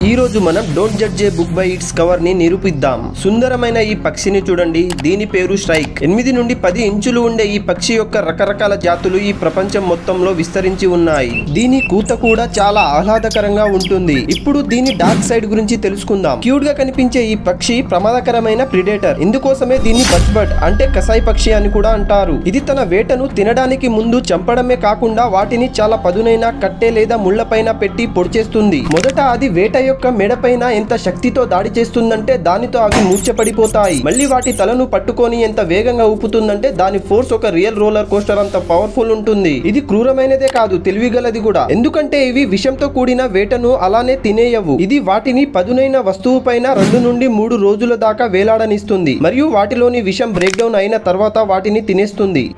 ఈ రోజు మనం don't judge a book by its cover ని నిరూపిద్దాం సుందరమైన ఈ పక్షిని చూడండి దీని పేరు స్ట్రైక్ ఎనిమిది నుండి పది ఇంచులు ఉండే ఈ పక్షి యొక్క రకరకాల జాతులు ఈ ప్రపంచం మొత్తంలో విస్తరించి ఉన్నాయి దీని కూత కూడా చాలా ఆహ్లాదకరంగా ఉంటుంది ఇప్పుడు దీని డార్క్ సైడ్ గురించి తెలుసుకుందాం క్యూట్ గా కనిపించే ఈ పక్షి ప్రమాదకరమైన ప్రిడేటర్ ఇందుకోసమే దీన్ని బర్డ్ అంటే కసాయి పక్షి అని కూడా అంటారు ఇది తన వేటను తినడానికి ముందు చంపడమే కాకుండా వాటిని చాలా పదునైన కట్టె లేదా ముళ్లపైన పెట్టి పొడిచేస్తుంది మొదట అది వేట యొక్క మెడపైన ఎంత శక్తితో దాడి చేస్తుందంటే దానితో అవి మూర్చపడిపోతాయి మళ్ళీ వాటి తలను పట్టుకొని ఎంత వేగంగా ఊపుతుందంటే దాని ఫోర్స్ ఒక రియల్ రోలర్ కోస్టర్ అంత పవర్ఫుల్ ఉంటుంది ఇది క్రూరమైనదే కాదు తెలివిగలది కూడా ఎందుకంటే ఇవి విషంతో కూడిన వేటను అలానే తినేయవు ఇది వాటిని పదునైన వస్తువు పైన రెండు నుండి మూడు రోజుల దాకా వేలాడనిస్తుంది మరియు వాటిలోని విషం బ్రేక్ డౌన్ అయిన తర్వాత వాటిని తినేస్తుంది